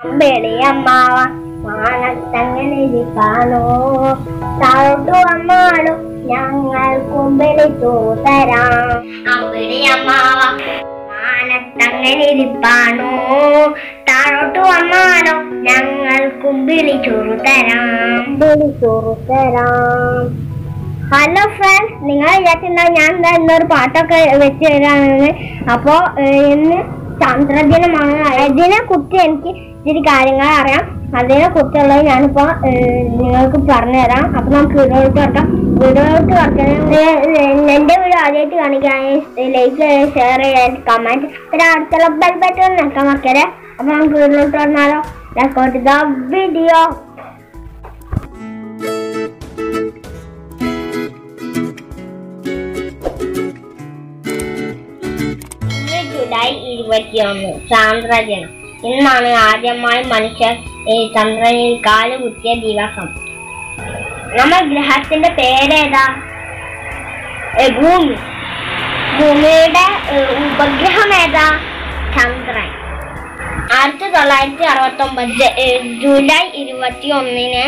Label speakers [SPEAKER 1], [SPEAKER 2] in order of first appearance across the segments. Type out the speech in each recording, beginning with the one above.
[SPEAKER 1] വെളിയമ്മാവ മാനത്തങ്ങനെ ഇരിക്കാനോ താഴോട്ട് വന്നാലോ ഞങ്ങൾക്കും വിളിച്ചു തരാം അമ്പിളിയമ്മാവ മാനത്തങ്ങനെ ഇരിപ്പാണോ താഴോട്ട് വന്നാലോ ഞങ്ങൾക്കും വിളിച്ചോറു തരാം വിളിച്ചോറു തരാം ഹലോ ഫ്രണ്ട്സ് നിങ്ങൾ വിചാരിച്ചിട്ടുണ്ടാവും ഞാൻ എന്താ ഇന്നൊരു പാട്ടൊക്കെ വെച്ച് തരാമെന്ന് അപ്പോ ഏഹ്, ഇന്ന് ചന്ദ്രദിനമാണ് അതിനെ കുറിച്ച് എനിക്ക് ഇച്ചിരി കാര്യങ്ങൾ അറിയാം അതിനെ കുറിച്ചുള്ളത് ഞാനിപ്പോ ഏഹ്, നിങ്ങൾക്ക് പറഞ്ഞു തരാം അപ്പൊ നമുക്ക് വീഡിയോയിട്ട് കിടക്കാം വീഡിയോയിട്ട് കിടക്കാൻ എന്റെ വീഡിയോ ആദ്യമായിട്ട് കാണിക്കുകയാണെങ്കിൽ ലൈക്ക് ഷെയർ ചെയ്യാൻ കമന്റ് പിന്നെ അടുത്തുള്ള ബെൽ ബട്ടൺ നിൽക്കാൻ മറക്കരുത് അപ്പൊ നമുക്ക് വീഡിയോയിട്ട് വന്നാലോ റെക്കോർഡ് ദ വീഡിയോ ഇന്ന് ജൂലൈ ഇരുപത്തിയൊന്ന് ചാന്ദ്രദിനം ഇന്നാണ് ആദ്യമായി മനുഷ്യർ ഈ ചന്ദ്രനിൽ കാല് കുത്തിയ ദിവസം നമ്മുടെ ഗ്രഹത്തിന്റെ പേരേതാ ഏ, ഭൂമി ഭൂമിയുടെ ഏ, ഉപഗ്രഹം ഏതാ ചന്ദ്രൻ ആയിരത്തി തൊള്ളായിരത്തി അറുപത്തി ഒമ്പത് ജൂലൈ ഇരുപത്തി ഒന്നിന്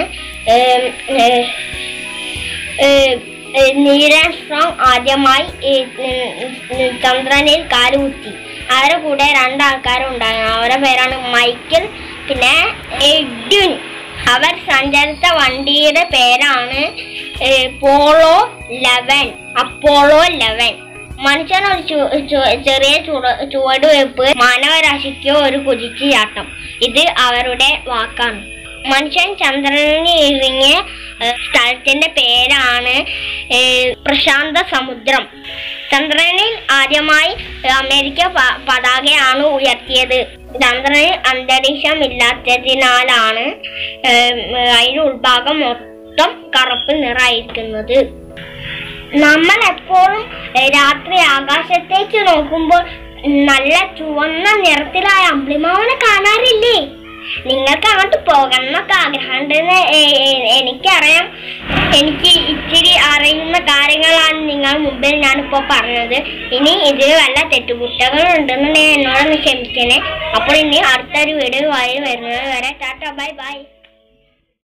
[SPEAKER 1] നീരൻ സ്ട്രോങ് ആദ്യമായി ഏ, ഉം, ഉം, ചന്ദ്രനിൽ കാലുകുത്തി അവരുടെ കൂടെ രണ്ടാൾക്കാരുണ്ടായിരുന്നു അവരുടെ പേരാണ് മൈക്കിൾ പിന്നെ എഡ്വിൻ അവർ സഞ്ചരിച്ച വണ്ടിയുടെ പേരാണ് ഏ, പോളോ ലെവൻ അപ്പോളോ ലെവൻ മനുഷ്യൻ ഒരു ചു- ചു- ചെറിയ ചുവ- ചുവടുവെപ്പ് മാനവരാശിക്ക് ഒരു കുതിച്ചുചാട്ടം ഇത് അവരുടെ വാക്കാണ് മനുഷ്യൻ ചന്ദ്രനിൽ ഇറങ്ങിയ ഏഹ്, സ്ഥലത്തിന്റെ പേരാണ് ഏഹ്, പ്രശാന്ത സമുദ്രം ചന്ദ്രനിൽ ആദ്യമായി അമേരിക്ക പ- പതാകയാണ് ഉയർത്തിയത് ചന്ദ്രനിൽ അന്തരീക്ഷം ഇല്ലാത്തതിനാലാണ് ഏഹ്, അതിന്റെ ഉൾഭാഗം മൊത്തം കറുപ്പ് നിറായിരിക്കുന്നത് നമ്മൾ എപ്പോഴും ഏഹ്, രാത്രി ആകാശത്തേക്ക് നോക്കുമ്പോൾ നല്ല ചുവന്ന നിറത്തിലായ അമ്പിളിമാവനെ കാണാറില്ലേ നിങ്ങൾക്ക് അങ്ങോട്ട് പോകണം എന്നൊക്കെ ആഗ്രഹമുണ്ടെന്ന് ഏ- ഏ- എനിക്കറിയാം എനിക്ക് ഇച്ചിരി അറിയുന്ന കാര്യങ്ങളാണ് നിങ്ങൾ മുമ്പിൽ ഞാനിപ്പോൾ പറഞ്ഞത് ഇനി ഇതിൽ വല്ല തെറ്റുകുറ്റങ്ങളും ഉണ്ടെന്നുണ്ടെങ്കിൽ എന്നോടൊന്ന് ക്ഷമിക്കണേ അപ്പോൾ ഇനി അടുത്തൊരു വീഡിയോ ആയി വരുന്നത് വരെ ടാറ്റ ബൈ ബൈ